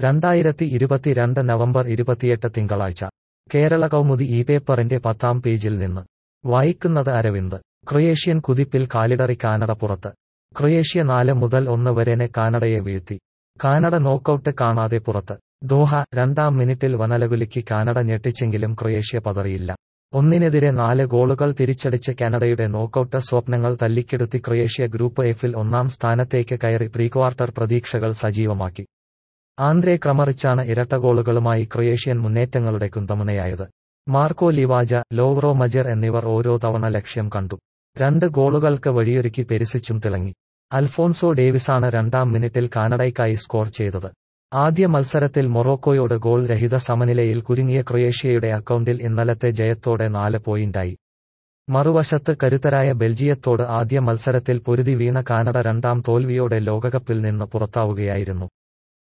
രണ്ടായിരത്തി ഇരുപത്തിരണ്ട് നവംബർ ഇരുപത്തിയെട്ട് തിങ്കളാഴ്ച കേരള കൗമുദി ഈ പേപ്പറിന്റെ പത്താം പേജിൽ നിന്ന് വായിക്കുന്നത് അരവിന്ദ് ക്രൊയേഷ്യൻ കുതിപ്പിൽ കാലിടറി കാനഡ പുറത്ത് ക്രൊയേഷ്യ നാല് മുതൽ ഒന്ന് വരെനെ കാനഡയെ വീഴ്ത്തി കാനഡ നോക്കൌട്ട് കാണാതെ പുറത്ത് ദോഹ രണ്ടാം മിനിറ്റിൽ വനലകുലിക്ക് കാനഡ ഞെട്ടിച്ചെങ്കിലും ക്രൊയേഷ്യ പതറിയില്ല ഒന്നിനെതിരെ നാല് ഗോളുകൾ തിരിച്ചടിച്ച് കാനഡയുടെ നോക്കൌട്ട് സ്വപ്നങ്ങൾ തല്ലിക്കെടുത്തി ക്രൊയേഷ്യ ഗ്രൂപ്പ് എഫിൽ ഒന്നാം സ്ഥാനത്തേക്ക് കയറി പ്രീക്വാർട്ടർ പ്രതീക്ഷകൾ സജീവമാക്കി ആന്ദ്രേ ക്രമറിച്ചാണ് ഇരട്ട ഗോളുകളുമായി ക്രൊയേഷ്യൻ മുന്നേറ്റങ്ങളുടെ കുന്തമുനയായത് മാർക്കോ ലിവാജ ലോവ്റോ മജർ എന്നിവർ ഓരോ തവണ ലക്ഷ്യം കണ്ടു രണ്ട് ഗോളുകൾക്ക് വഴിയൊരുക്കി പെരിസിച്ചും തിളങ്ങി അൽഫോൺസോ ഡേവിസാണ് രണ്ടാം മിനിറ്റിൽ കാനഡയ്ക്കായി സ്കോർ ചെയ്തത് ആദ്യ മത്സരത്തിൽ മൊറോക്കോയോട് ഗോൾ രഹിത സമനിലയിൽ കുരുങ്ങിയ ക്രൊയേഷ്യയുടെ അക്കൗണ്ടിൽ ഇന്നലത്തെ ജയത്തോടെ നാല് പോയിന്റായി മറുവശത്ത് കരുത്തരായ ബെൽജിയത്തോട് ആദ്യ മത്സരത്തിൽ പൊരുതി വീണ കാനഡ രണ്ടാം തോൽവിയോടെ ലോകകപ്പിൽ നിന്ന് പുറത്താവുകയായിരുന്നു